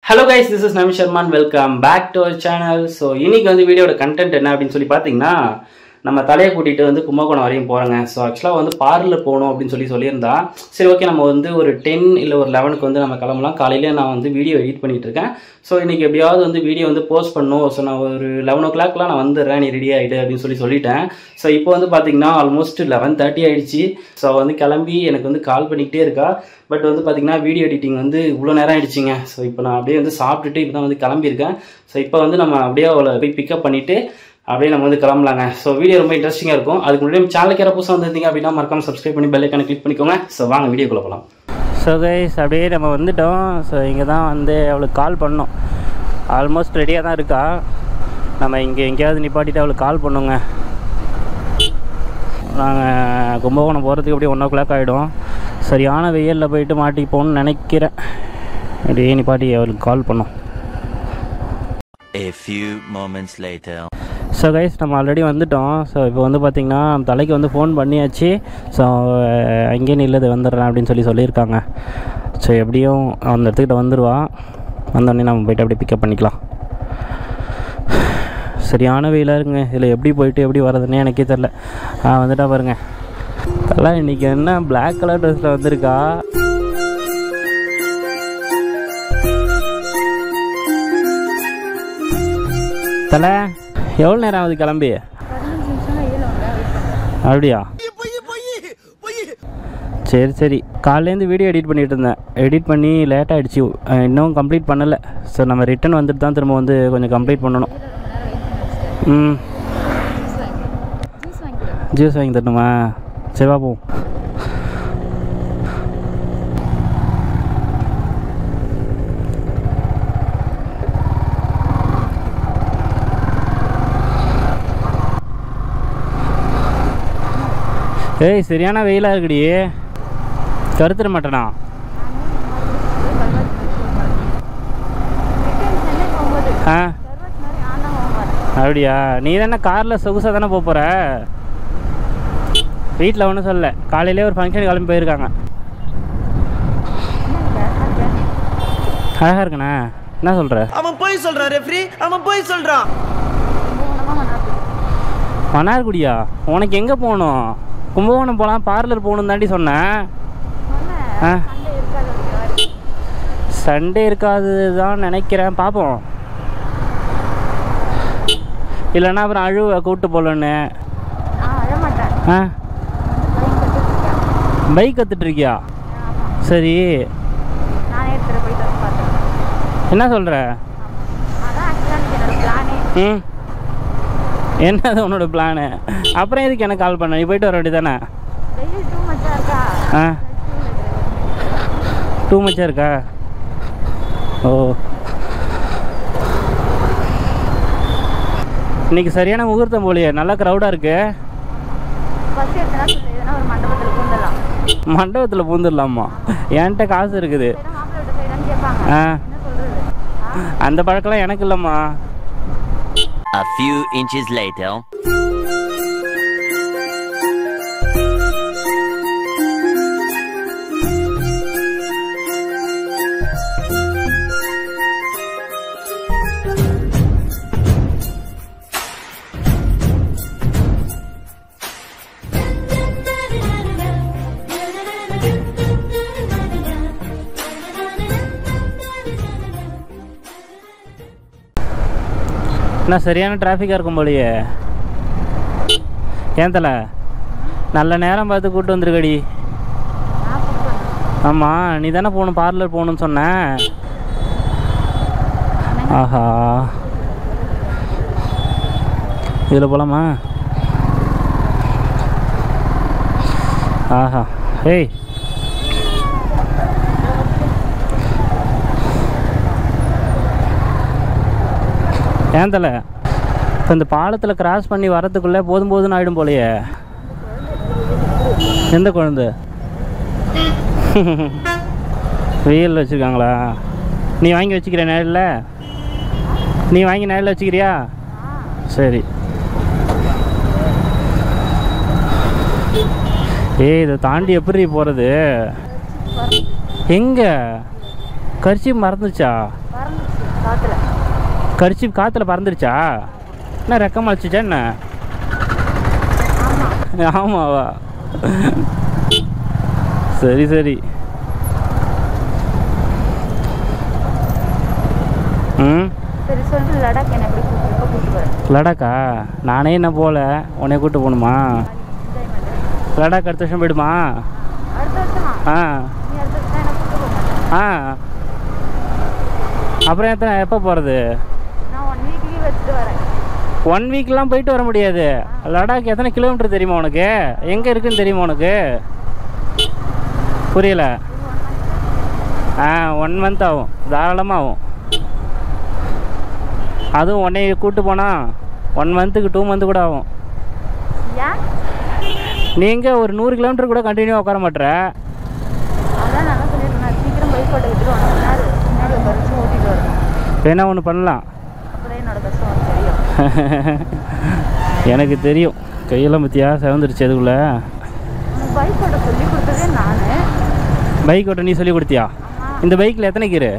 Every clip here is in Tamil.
Hello guys this is Navi Sharman welcome back to our channel so இன்னைக்கு வந்து வீடியோட கண்டென்ட் என்ன அப்படின்னு சொல்லி பார்த்தீங்கன்னா நம்ம தலையை கூட்டிகிட்டு வந்து கும்பகோணம் வரையும் போகிறோங்க ஸோ ஆக்சுவலாக வந்து பார்லர் போகணும் அப்படின்னு சொல்லி சொல்லியிருந்தா சரி ஓகே நம்ம வந்து ஒரு டென் இல்லை ஒரு லெவனுக்கு வந்து நம்ம கிளம்பலாம் காலையிலே நான் வந்து வீடியோ எடிட் பண்ணிட்டு இருக்கேன் ஸோ இன்னைக்கு எப்படியாவது வந்து வீடியோ வந்து போஸ்ட் பண்ணணும் ஸோ நான் ஒரு லெவன் ஓ கிளாக்லாம் நான் வந்துடுறேன் நீ ரெடி ஆகிடு அப்படின்னு சொல்லி சொல்லிட்டேன் ஸோ இப்போ வந்து பார்த்தீங்கன்னா ஆல்மோஸ்ட் லெவன் தேர்ட்டி ஆயிடுச்சு ஸோ வந்து கிளம்பி எனக்கு வந்து கால் பண்ணிக்கிட்டே இருக்கா பட் வந்து பார்த்தீங்கன்னா வீடியோ எடிட்டிங் வந்து இவ்வளோ நேரம் ஆயிடுச்சுங்க ஸோ இப்போ நான் அப்படியே வந்து சாப்பிட்டுட்டு இப்போ தான் வந்து கிளம்பியிருக்கேன் ஸோ இப்போ வந்து நம்ம அப்படியே அவளை போய் பிக்கப் பண்ணிவிட்டு அப்படியே நம்ம வந்து கிளம்பலாங்க ஸோ வீடியோ ரொம்ப இன்ட்ரெஸ்டிங்காக இருக்கும் அதுக்கு முன்னாடி நம்ம சேனலுக்கு யாராவது புதுசாக வந்திருந்தீங்க அப்படின்னா மறக்காம சப்ஸ்கிரைப் பண்ணி பெல் ஐக்கான கிளிக் பண்ணிக்கோங்க ஸோ வாங்க வீடியோக்குள்ள போகலாம் ஸோ கைஸ் அப்படியே நம்ம வந்துட்டோம் ஸோ இங்கே தான் வந்து அவளுக்கு கால் பண்ணோம் ஆல்மோஸ்ட் ரெடியாக தான் இருக்கா நம்ம இங்கே எங்கேயாவது நிப்பாட்டிட்டு அவளுக்கு கால் பண்ணுங்க நாங்கள் கும்பகோணம் போகிறதுக்கு அப்படியே ஒன் ஓ கிளாக் ஆகிடும் சரியான வெயிலில் போயிட்டு மாட்டிப்போன்னு நினைக்கிறேன் அப்படியே நிப்பாட்டி அவளுக்கு கால் பண்ணோம் A few moments later. So guys நம்ம ஆல்ரெடி வந்துட்டோம் ஸோ இப்போ வந்து பார்த்திங்கன்னா தலைக்கு வந்து ஃபோன் பண்ணியாச்சு ஸோ அங்கேயே நில்லது வந்துடுறேன் அப்படின்னு சொல்லி சொல்லியிருக்காங்க ஸோ எப்படியும் அந்த இடத்துக்கிட்ட வந்துடுவா வந்தோடனே நம்ம போயிட்டு அப்படியே பிக்கப் பண்ணிக்கலாம் சரியான வெயிலாக இருக்குங்க இதில் எப்படி போயிட்டு எப்படி வர்றதுன்னே எனக்கே தெரில ஆ வந்துட்டா பாருங்க அதெல்லாம் இன்றைக்கி என்ன பிளாக் கலர் ட்ரெஸ்ஸில் வந்திருக்கா தலை எவ்வளோ நேரம் ஆகுது கிளம்பி அப்படியா சரி சரி காலையிலேருந்து வீடியோ எடிட் பண்ணிட்டு இருந்தேன் எடிட் பண்ணி லேட் ஆகிடுச்சு இன்னும் கம்ப்ளீட் பண்ணலை ஸோ நம்ம ரிட்டன் வந்துட்டு தான் திரும்ப வந்து கொஞ்சம் கம்ப்ளீட் பண்ணணும் ம் ஜூஸ் வாங்கி தரணுமா சரி வா போவோம் ஏய் சரியான வெயிலாக இருக்குடி கருத்துட மாட்டேனா ஆ அப்படியா நீ தானே காரில் சொகுசாக தானே போக போகிற வீட்டில் ஒன்றும் சொல்லல காலையிலே ஒரு ஃபங்க்ஷன் கிளம்பி போயிருக்காங்க அழகாக இருக்குண்ணா என்ன சொல்கிற அவன் போய் சொல்றான் ரெஃப்ரி அவன் போய் சொல்றான் மன்னார்குடியா உனக்கு எங்கே போகணும் கும்பகோணம் போகலாம் பார்லர் போகணும் தாண்டி சொன்னேன் ஆ சண்டே இருக்காது தான் நினைக்கிறேன் பார்ப்போம் இல்லைன்னா அப்புறம் அழுவ கூப்பிட்டு போகலன்னு ஆ பைக் கற்றுட்ருக்கியா சரி என்ன சொல்கிற ம் என்னது உன்னோட பிளானு அப்புறம் எதுக்கு எனக்கு கால் பண்ண நீ போயிட்டு வர வேண்டியதானே ஆ டூ மச்சா இருக்கா ஓ இன்னைக்கு சரியான முகூர்த்தம் போலியே நல்லா க்ரௌடாக இருக்கு மண்டபத்தில் பூந்துடலாமா என்கிட்ட காசு இருக்குது ஆ அந்த பழக்கம்லாம் எனக்கு இல்லைம்மா A few inches later. என்ன சரியான டிராஃபிக்காக இருக்கும் போலயே ஏன் தல நல்ல நேரம் பார்த்து கூப்பிட்டு வந்துருக்கடி ஆமாம் நீ தானே போகணும் பார்லர் போகணும்னு சொன்ன ஆஹா இதில் போகலாமா ஆஹா ஏய் ஏன் தலை இப்போ இந்த பாலத்தில் கிராஸ் பண்ணி வரத்துக்குள்ளே போதும் போதும்னு ஆகிடும் போலையே எந்த குழந்தை வெயில் வச்சுருக்காங்களா நீ வாங்கி வச்சுக்கிற நேரில் நீ வாங்கி நேரில் வச்சுக்கிறியா சரி ஏய் இதை தாண்டி எப்படி போகிறது எங்கே கரிச்சி மறந்துச்சா மறந்து காத்துல கரிச்சி காற்றுல பறந்துருச்சா என்ன ரெக்கம் அழைச்சிச்சா என்ன ஆமாவா சரி சரி ம் சரி சொல்லிட்டு லடாக் என்ன எப்படி கூப்பிட்டு எப்போ கூப்பிட்டு போகிறேன் லடாக்கா நானே என்ன போகல உன்னை கூப்பிட்டு போகணுமா லடாக் அடுத்த வருஷம் போயிடுமா அடுத்த வருஷமா ஆ நீ அடுத்த வருஷம் என்ன கூப்பிட்டு போக மாட்டேன் ஆ அப்புறம் எத்தனை எப்போ போகிறது நான் ஒன் வீக் லீவ் வச்சுட்டு வரேன் ஒன் வீக்லாம் போயிட்டு வர முடியாது லடாக் எத்தனை கிலோமீட்டர் தெரியுமா உனக்கு எங்கே இருக்குன்னு தெரியுமா உனக்கு புரியல ஆ ஒன் மந்த் ஆகும் தாராளமாக ஆகும் அதுவும் உன்னை கூப்பிட்டு போனால் ஒன் மந்த்துக்கு டூ மந்த்து கூட ஆகும் ஏன் நீங்கள் ஒரு நூறு கிலோமீட்டர் கூட கண்டினியூவாக உட்கார மாட்டேற அதான் நான் தான் சொல்லியிருக்கேன் நான் சீக்கிரம் பைக் ஓட்ட விட்டுட்டு ஒன் மணி நேரம் முன்னாடி ஒரு வருஷம் ஓட்டிட்டு வரணும் வேணா ஒன்று பண்ணலாம் அப்புறம் என்னோட கஷ்டம் உனக்கு தெரியும் எனக்கு தெரியும் கையெல்லாம் பற்றியா செவந்துருச்சு அதுக்குள்ளே உனக்கு பைக் ஓட்ட சொல்லி கொடுத்ததே நான் பைக் ஓட்ட நீ சொல்லி கொடுத்தியா இந்த பைக்கில் எத்தனை கீரு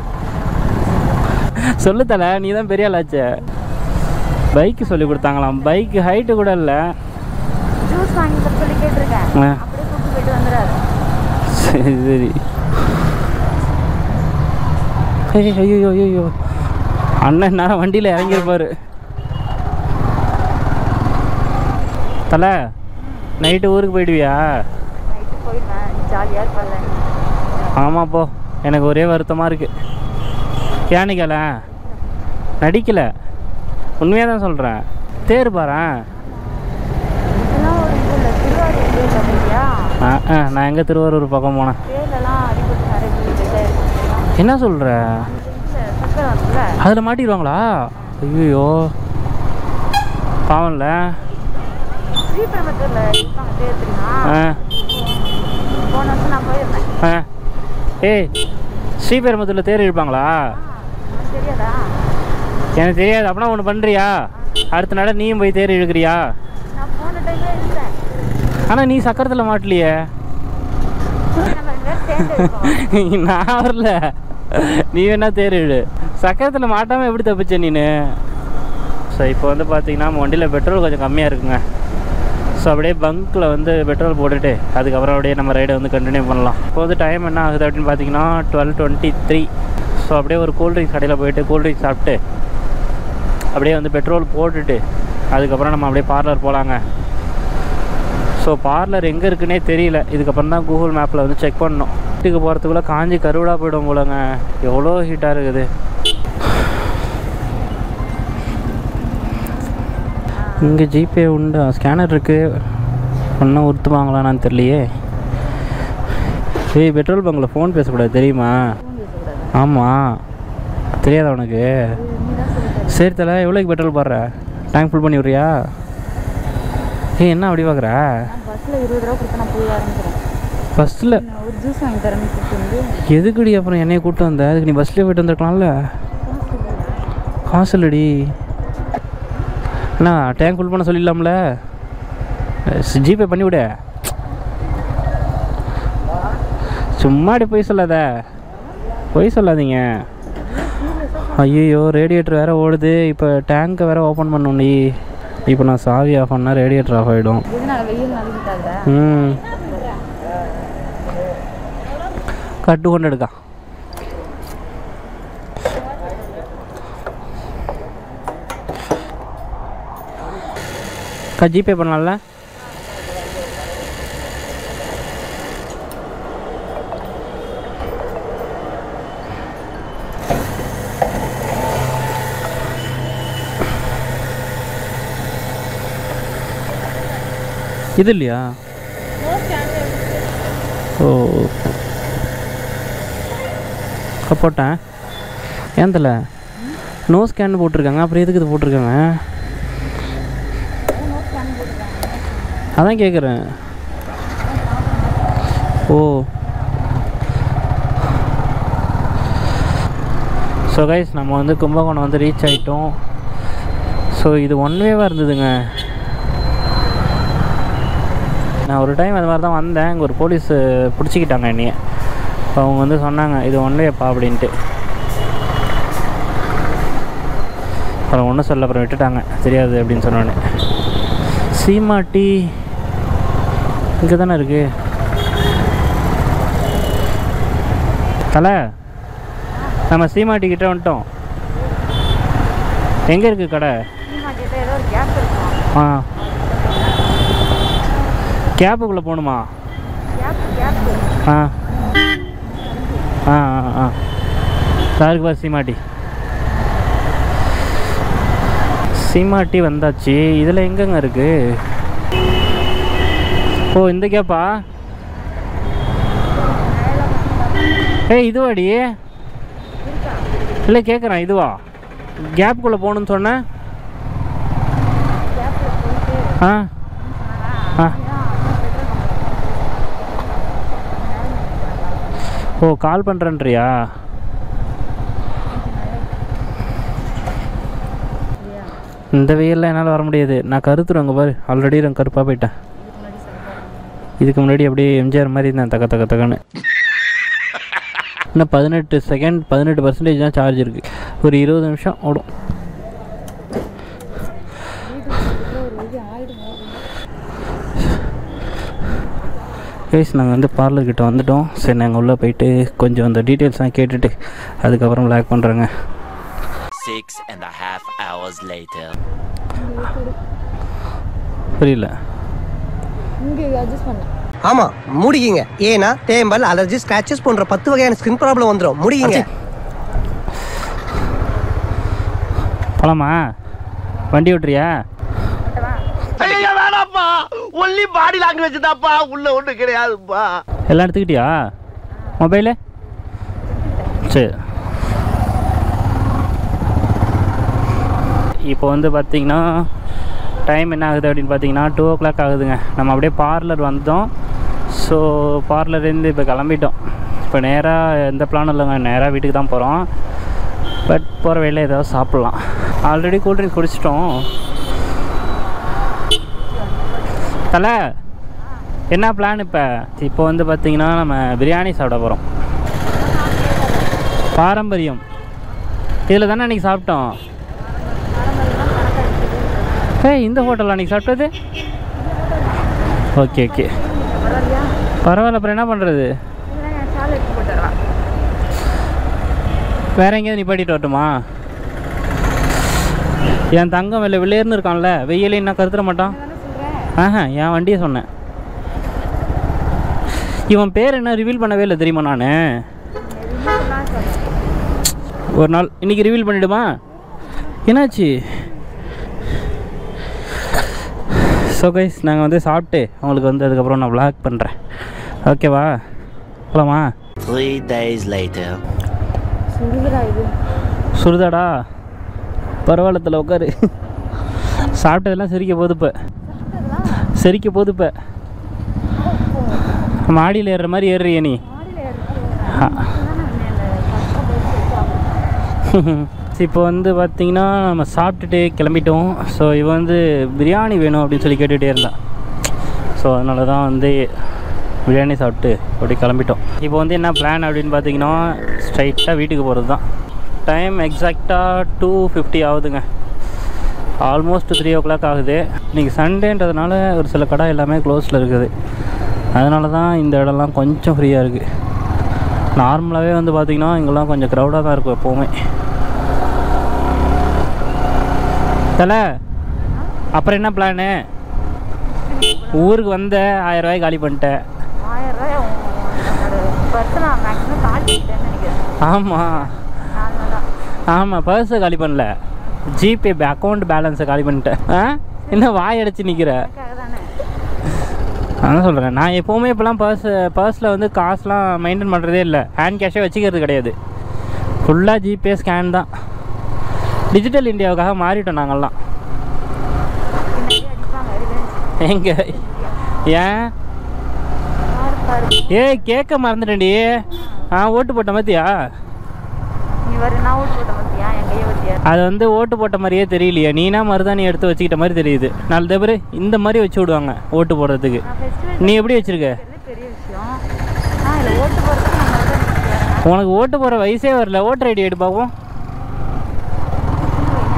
சொல்லு தல நீ தான் பெரிய ஆளாச்சே பைக்கு சொல்லி கொடுத்தாங்களாம் பைக்கு ஹைட்டு கூட இல்லை ஜூஸ் வாங்கி தர சொல்லி கேட்டிருக்கேன் ஆ. அப்படியே கூப்பிட்டு போயிட்டு வந்துடாது சரி சரி ஏய், ஐயோ ஐயோ அண்ணன் நேரம் வண்டியில் இறங்கியிருப்பாரு தலை நைட்டு ஊருக்கு போயிடுவியா நைட்டு போயிடுவேன் ஜாலியாக இருப்பல்ல நீ. ஆமாம் போ எனக்கு ஒரே வருத்தமாக இருக்கு ஏன்னு கேள நடிக்கல உண்மையாக தான் சொல்கிறேன் தேர் பாரேன் இதெல்லாம் ஒரு இது இல்லை திருவாரூர் தேர் பார்த்துருக்கியா ஆ ஆ நான் எங்கே திருவாரூர் பக்கம் போனேன் தேர்லலாம் அடிபட்டு நிறைய பேர் இதாயிருக்கும் என்ன சொல்கிற இந்த சக்கரை வந்துல அதில் மாட்டிடுவாங்களா ஐயோ பாவம்ல ஸ்ரீபெரும்பத்தூரில் இருக்காங்க தேர் தெரியுமா ஆ போன வருஷம் நான் போயிருந்தேன் ஆ ஏய் ஸ்ரீபெரும்புத்தூரில் தேர் இழுப்பாங்களா உனக்கு தெரியாதா எனக்கு தெரியாது அப்படின்னா ஒன்று பண்ணுறியா அடுத்த நாள் நீயும் போய் தேர் இழுக்கிறியா நான் போன டைமே இருந்தேன் ஆனால் நீ சக்கரத்தில் மாட்டலையே நம்ம ரெண்டு பேரும் சேர்ந்து இருக்கோம் நான் வரல நீ வேணா தேர் இழு சக்கரத்தில் மாட்டாமல் எப்படி தப்பிச்ச நீனு ஸோ இப்போ வந்து பார்த்தீங்கன்னா நம்ம வண்டியில் பெட்ரோல் கொஞ்சம் கம்மியாக இருக்குங்க ஸோ அப்படியே பங்க்கில் வந்து பெட்ரோல் போட்டுட்டு அதுக்கப்புறம் அப்படியே நம்ம ரைடை வந்து கண்டினியூ பண்ணலாம் இப்போ வந்து டைம் என்ன ஆகுது அப்படின்னு பார்த்தீங்கன்னா டுவெல் டுவெண்ட்டி த்ரீ ஸோ அப்படியே ஒரு கூல்ட்ரிங்க்ஸ் கடையில் போயிட்டு கூல்ட்ரிங்க்ஸ் சாப்பிட்டு அப்படியே வந்து பெட்ரோல் போட்டுட்டு அதுக்கப்புறம் நம்ம அப்படியே பார்லர் போகலாங்க ஸோ பார்லர் எங்கே இருக்குன்னே தெரியல இதுக்கப்புறம் தான் கூகுள் மேப்பில் வந்து செக் பண்ணணும் வீட்டுக்கு போகிறதுக்குள்ளே காஞ்சி கருவிடா போயிடும் போலங்க எவ்வளோ ஹீட்டாக இருக்குது இங்கே ஜிபே உண்டா ஸ்கேனர் இருக்குது ஒன்றும் உறுத்துவாங்களான்னு தெரியலையே ஏய் பெட்ரோல் பங்கில் ஃபோன் பேசக்கூடாது தெரியுமா ஆமாம் தெரியாதா உனக்கு சரி தலை எவ்வளோக்கு பெட்ரோல் போடுற டேங்க் ஃபுல் பண்ணி விட்றியா ஏய் என்ன அப்படி பார்க்குற நான் பஸ்ஸில் இருபது ரூபா கொடுத்து நான் போய் ஆரம்பிக்கிறேன் பஸ்ஸில் நான் ஒரு ஜூஸ் வாங்கி தரேன்னு கூப்பிட்டு வந்து எதுக்குடி அப்புறம் என்னைய கூப்பிட்டு வந்த அதுக்கு நீ பஸ்லேயே போயிட்டு வந்திருக்கலாம்ல காசு இல்லடி அண்ணா டேங்க் ஃபுல் பண்ண சொல்லிடலாம்ல ஜிபே பண்ணி விடு சும்மாடி போய் சொல்லாத பொய் சொல்லாதீங்க ஐயோ ரேடியேட்டர் வேறு ஓடுது இப்போ டேங்க்கை வேறு ஓப்பன் பண்ணணும்டி இப்போ நான் சாவி ஆஃப் பண்ணால் ரேடியேட்டர் ஆஃப் ஆகிடும் எதனால வெயில் நலிக்கிட்டாங்க ம் கட்டு கொண்டு எடுக்கா அக்கா ஜிபே பண்ணலாம்ல இது இல்லையா ஓ அக்கா போட்டேன் ஏன் தல நோ ஸ்கேன் போட்டிருக்காங்க அப்புறம் எதுக்கு இது போட்டிருக்காங்க அதான் கேட்குறேன் ஓ ஸோ கைஸ் நம்ம வந்து கும்பகோணம் வந்து ரீச் ஆகிட்டோம் ஸோ இது ஒன் வேவாக இருந்ததுங்க நான் ஒரு டைம் அது மாதிரி தான் வந்தேன் இங்கே ஒரு போலீஸ் பிடிச்சிக்கிட்டாங்க என்னைய அப்போ அவங்க வந்து சொன்னாங்க இது ஒன் வேப்பா அப்படின்ட்டு அப்புறம் ஒன்றும் சொல்ல அப்புறம் விட்டுட்டாங்க தெரியாது அப்படின்னு சொன்னோன்னே சீமாட்டி இங்கே தானே இருக்கு தலை நம்ம சீமாட்டி கிட்ட வந்துட்டோம் எங்கே இருக்குது கடை சினிமா கிட்ட ஏதோ ஒரு கேப் இருக்கும் ஆ கேப்புக்குள்ளே போகணுமா கேப் கேப் ஆ ஆ ஆ ஆ சாருக்கு பார் சீமாட்டி சீமாட்டி வந்தாச்சு இதில் எங்கெங்க இருக்கு ஓ இந்த கேப்பா ஏய் இதுவாடி இல்லை கேட்குறேன் இதுவா கேப்புக்குள்ளே போகணுன்னு சொன்னேன் ஆ ஆ ஓ கால் பண்ணுறேன்றியா இந்த வெயிலில் என்னால் வர முடியாது நான் கருத்துறேன் அங்கே பாரு ஆல்ரெடி நான் கருப்பாக போயிட்டேன் இதுக்கு முன்னாடி அப்படியே எம்ஜிஆர் மாதிரி இருந்தேன் தக்க தக்க தக்கன்னு இன்னும் பதினெட்டு செகண்ட் பதினெட்டு பர்சன்டேஜ் தான் சார்ஜ் இருக்குது ஒரு இருபது நிமிஷம் ஓடும் கைஸ் நாங்கள் வந்து பார்லர் கிட்ட வந்துட்டோம் சரி நாங்கள் உள்ளே போயிட்டு கொஞ்சம் அந்த டீட்டெயில்ஸ்லாம் கேட்டுட்டு அதுக்கப்புறம் லேக் பண்ணுறேங்க Six and a half hours later. புரியல இங்கே அட்ஜஸ்ட் பண்ணேன் ஆமா முடிக்கிங்க ஏன்னா தேம்பல் அலர்ஜி ஸ்கிராச்சஸ் போன்ற பத்து வகையான ஸ்கின் ப்ராப்ளம் வந்துடும் முடிக்கிங்க போலாமா வண்டி ஓட்டுறியா ஐயா வேணாப்பா ஒன்லி பாடி லாங்குவேஜ் தான்ப்பா உள்ள ஒண்ணு கிடையாதுப்பா எல்லாம் எடுத்துக்கிட்டியா மொபைலு சரி இப்போ வந்து பார்த்தீங்கன்னா டைம் என்ன ஆகுது அப்படின்னு பார்த்தீங்கன்னா டூ ஓ கிளாக் ஆகுதுங்க நம்ம அப்படியே பார்லர் வந்தோம் ஸோ பார்லர்லேருந்து இப்போ கிளம்பிட்டோம் இப்போ நேராக எந்த பிளானும் இல்லைங்க நேராக வீட்டுக்கு தான் போகிறோம் பட் போகிற வேலையில் ஏதாவது சாப்பிட்லாம் ஆல்ரெடி கூல்ட்ரிங்க்ஸ் குடிச்சிட்டோம் தலை என்ன பிளான் இப்போ இப்போ வந்து பார்த்தீங்கன்னா நம்ம பிரியாணி சாப்பிட போகிறோம் பாரம்பரியம் இதில் தானே அன்றைக்கி சாப்பிட்டோம் ஏய் இந்த ஹோட்டலில் அன்றைக்கி சாப்பிட்டது ஓகே ஓகே பரவாயில்லையா பரவாயில்ல அப்புறம் என்ன பண்ணுறது இல்லை என் சாலை எடுத்து போட்டு வரலாம் வேற எங்கேயாவது நிப்பாட்டிட்டு வரட்டுமா என் தங்கம் வெள்ளை வெளியேறுன்னு இருக்கான்ல வெயிலே என்ன கருத்துற மாட்டான் தானே சொல்கிறேன் ஆஹா என் வண்டியை சொன்னேன் இவன் பேர் என்ன ரிவீல் பண்ணவே இல்லை தெரியுமா நான் சொன்னால் சொல்கிறேன் ஒரு நாள் இன்னைக்கு ரிவீல் பண்ணிடுமா என்னாச்சு ஸோ கைஸ் நாங்கள் வந்து சாப்பிட்டு உங்களுக்கு வந்து அதுக்கப்புறம் நான் vlog பண்ணுறேன் ஓகேவா போலாமா Three days later. சுடுதுடா இது சுடுதாடா பரவாயில்லத்தில் உட்காரு சாப்பிட்டதெல்லாம் சிரிக்க போகுது இப்போ சிரிக்க போகுது இப்போ மாடியில் ஏறுற மாதிரி ஏறுறிய நீ மாடியில் ஏறுறேன் ஆ. இப்போ வந்து பார்த்தீங்கன்னா நம்ம சாப்பிட்டுட்டு கிளம்பிட்டோம் ஸோ இவன் வந்து பிரியாணி வேணும் அப்படின்னு சொல்லி கேட்டுகிட்டே இருந்தான் ஸோ அதனால தான் வந்து பிரியாணி சாப்பிட்டு அப்படி கிளம்பிட்டோம் இப்போ வந்து என்ன பிளான் அப்படின்னு பார்த்தீங்கன்னா ஸ்ட்ரைட்டாக வீட்டுக்கு போகிறது தான் டைம் எக்ஸாக்டாக டூ ஃபிஃப்டி ஆகுதுங்க ஆல்மோஸ்ட் த்ரீ ஓ கிளாக் ஆகுது இன்றைக்கி சண்டேன்றதுனால ஒரு சில கடை எல்லாமே க்ளோஸில் இருக்குது அதனால தான் இந்த இடம்லாம் கொஞ்சம் ஃப்ரீயாக இருக்குது நார்மலாகவே வந்து பார்த்திங்கன்னா இங்கெல்லாம் கொஞ்சம் க்ரௌடாக தான் இருக்கும் எப்போவுமே தலை அப்புறம் என்ன பிளானு ஊருக்கு வந்த ஆயிரம் ரூபாய் காலி பண்ணிட்டேன் ஆயிரம் ரூபாய் உன்னோட பர்ஸ் நான் மேக்ஸிமம் காட்டிக்கிட்டேன்னு நினைக்கிறேன் ஆமாம் நான் தான் ஆமாம் பர்ஸை காலி பண்ணல ஜிபே அக்கௌண்ட் பேலன்ஸை காலி பண்ணிட்டேன் ஆ என்ன வாய் அடைச்சி நிற்கிற அதுக்காக தானே அதான் சொல்கிறேன் நான் எப்போவுமே இப்போலாம் பர்ஸ் பர்ஸில் வந்து காசுலாம் மெயின்டைன் பண்ணுறதே இல்லை ஹேண்ட் கேஷே வச்சுக்கிறது கிடையாது ஃபுல்லாக ஜிபே ஸ்கேன் தான் டிஜிட்டல் இந்தியாவுக்காக மாறிட்டோம் நாங்கள்லாம் பின்னாடி அடிப்பாங்க ரிவெஞ்ச் எங்க ஏன் பாரு பாரு ஏய் கேட்க மறந்துட்டேன்டி ஆ ஓட்டு போட்ட மாதிரியா நீ வர நான் ஓட்டு போட்ட பார்த்தியா என் கையை பற்றியா அது வந்து ஓட்டு போட்ட மாதிரியே தெரியலையே நீனா மருதாணி எடுத்து வச்சுக்கிட்ட மாதிரி தெரியுது நாலு தவிர இந்த மாதிரி வச்சு விடுவாங்க ஓட்டு போடுறதுக்கு நான் ஃபெஸ்டிவல் நீ எப்படி வச்சிருக்க பெரிய விஷயம் ஆ இதில் ஓட்டு போகிறதுக்கு நம்ம தான் நிற்கிறேன் உனக்கு ஓட்டு போகிற வயசே வரல ஓட்டர் ஐடி எடு பார்ப்போம் என்ன வய என்ன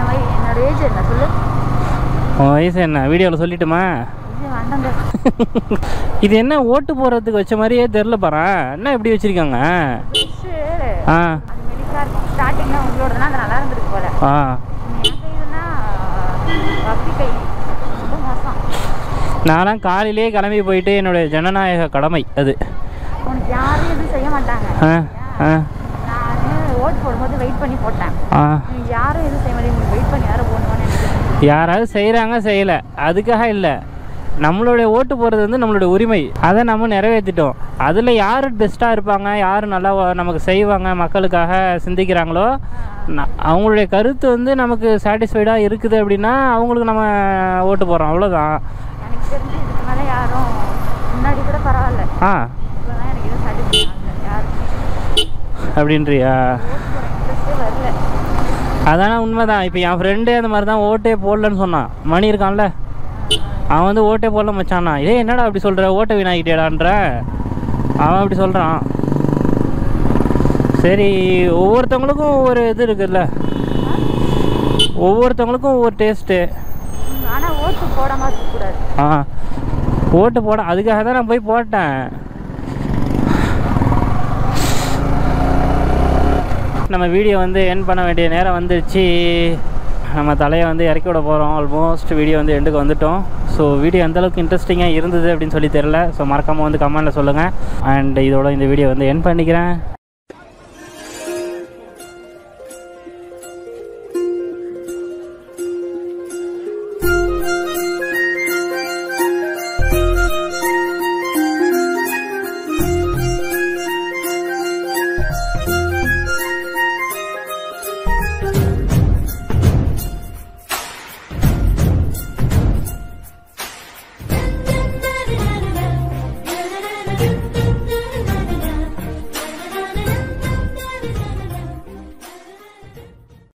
என்னோட ஏஜ் என்ன சொல்லு உன் வயசு என்ன வீடியோவில் சொல்லிட்டுமா இது வேண்டாங்க இது என்ன ஓட்டு போடுறதுக்கு வச்ச மாதிரியே தெரில பாரு என்ன இப்படி வச்சுருக்காங்க ஃபிஷ்ஷு ஆ அது மெலிசா இருக்கும் ஸ்டார்டிங்கில் உங்களோடதுனா அது நல்லா இருந்திருக்கு போல ஆ என் கைதுன்னா பப்பி கை ரொம்ப மோசம் நான்லாம் காலையிலேயே கிளம்பி போயிட்டு என்னுடைய ஜனநாயக கடமை அது உனக்கு யாரும் எதுவும் செய்ய மாட்டாங்க ஆ ஆ நான் ஓட்டு போடும்போது வெயிட் பண்ணி போட்டேன் ஆ நீங்க யாரும் எதுவும் செய்ய மாட்டேங்க உங்களுக்கு வெயிட் பண்ணி யாரும் போடணும்னு எனக்கு யாராவது செய்கிறாங்க செய்யலை அதுக்காக இல்லை நம்மளுடைய ஓட்டு போடுறது வந்து நம்மளுடைய உரிமை அதை நம்ம நிறைவேற்றிட்டோம் அதில் யார் பெஸ்ட்டாக இருப்பாங்க யார் நல்லா வ- நமக்கு செய்வாங்க மக்களுக்காக சிந்திக்கிறாங்களோ ந- அவங்களுடைய கருத்து வந்து நமக்கு சாட்டிஸ்ஃபைடாக இருக்குது அப்படின்னா அவங்களுக்கு நம்ம ஓட்டு போடுறோம் அவ்வளோதான் எனக்கு தெரிஞ்சு இதுக்கு மேலே யாரும் முன்னாடி கூட பரவாயில்ல ஆ இப்போதான் எனக்கு எதுவும் சாட்டிஸ்ஃபை ஆகல யாரும் அப்படின்றியா ஓட்டு போட இன்ட்ரெஸ்டே வரல அதானே உண்மைதான் இப்போ என் ஃப்ரெண்டே அந்த மாதிரி தான் ஓட்டே போடலன்னு சொன்னான் மணி இருக்கான்ல அவன் வந்து ஓட்டே போடல மச்சானா இதே என்னடா அப்படி சொல்கிற ஓட்டை வீணாகிட்டேடான்ற அவன் அப்படி சொல்கிறான் சரி ஒவ்வொருத்தவங்களுக்கும் ஒவ்வொரு இது இருக்குல்ல ஒவ்வொருத்தவங்களுக்கும் ஒவ்வொரு டேஸ்ட்டு ஆனால் ஓட்டு போடாம இருக்கக்கூடாது ஆ ஓட்டு போட அதுக்காக தான் நான் போய் போட்டேன் நம்ம வீடியோ வந்து என் பண்ண வேண்டிய நேரம் வந்துருச்சு நம்ம தலையை வந்து இறக்கி விட போகிறோம் ஆல்மோஸ்ட் வீடியோ வந்து எண்டுக்கு வந்துட்டோம் ஸோ வீடியோ எந்தளவுக்கு இன்ட்ரெஸ்டிங்காக இருந்தது அப்படின்னு சொல்லி தெரில ஸோ மறக்காமல் வந்து கமெண்டில் சொல்லுங்கள் அண்ட் இதோட இந்த வீடியோ வந்து என் பண்ணிக்கிறேன்